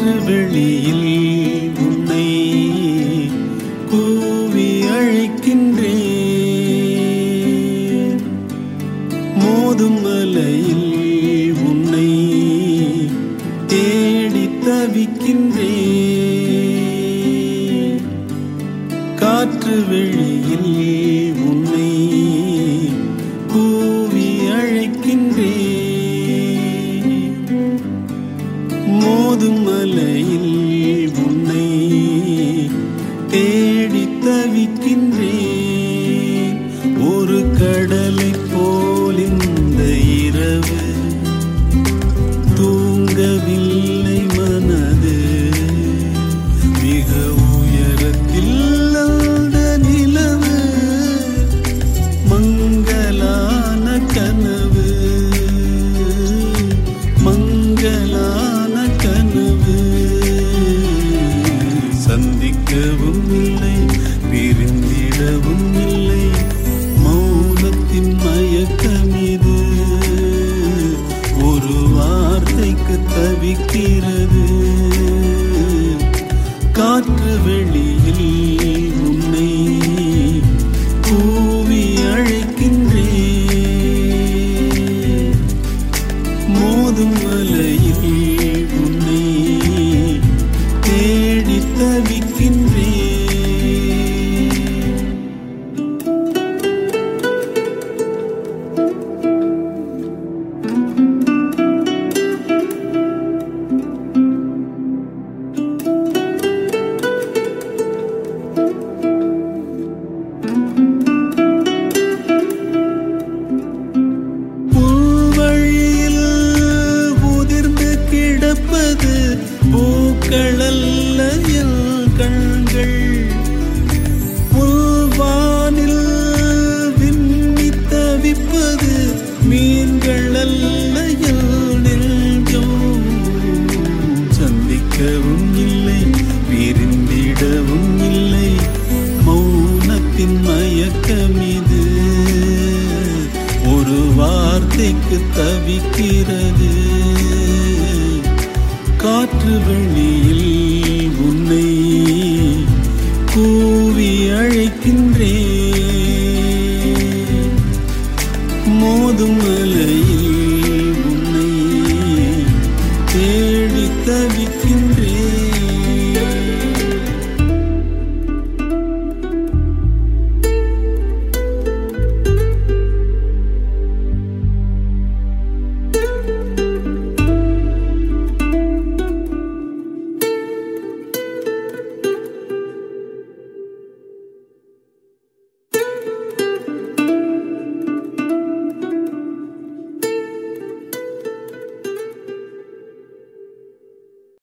காற்று வெளியில் உன்னை கூவி அழைக்கின்றேன் மோதும் மலையில் உன்னை தேடி தவிக்கின்றேன் காற்று வெளியில் உன்னை கூவி அழைக்கின்றேன் மோதும் மலையில் உன்னை தேடி தவிக்கின்றேன் ஒரு கடலை போல் இந்த இரவு தூங்கவில்லை மனது மிக உயரத்தில் அந்த நிலவு மங்கலான கனவு மங்கலான கனவு சந்திக்கவும் இல்லை பிரிந்திடவும் இல்லை மௌனத்தின் மயக்கம் இது ஒரு வார்த்தைக்கு தவிக்கிறது காற்று வெளியில் உன்னை கூவி அழைக்கின்றேன் மோதும் மலையில் உன்னை தேடி தவிக்கின்றேன் புல்வழியில் உதிர்ந்து கிடப்பது பூக்களல்ல என் கண்கள் புல்வானில் விம்மி தவிப்பது மீன்கள் அல்ல என் நெஞ்சம் சந்திக்கவும் இல்லை விருந்திடவும் இல்லை மௌனத்தின் மயக்கம் இது ஒரு வார்த்தைக்கு தவிக்கிறது காற்று வெளியில் உன்னை கூவி அழைக்கின்றேன் மோதும் மலையில்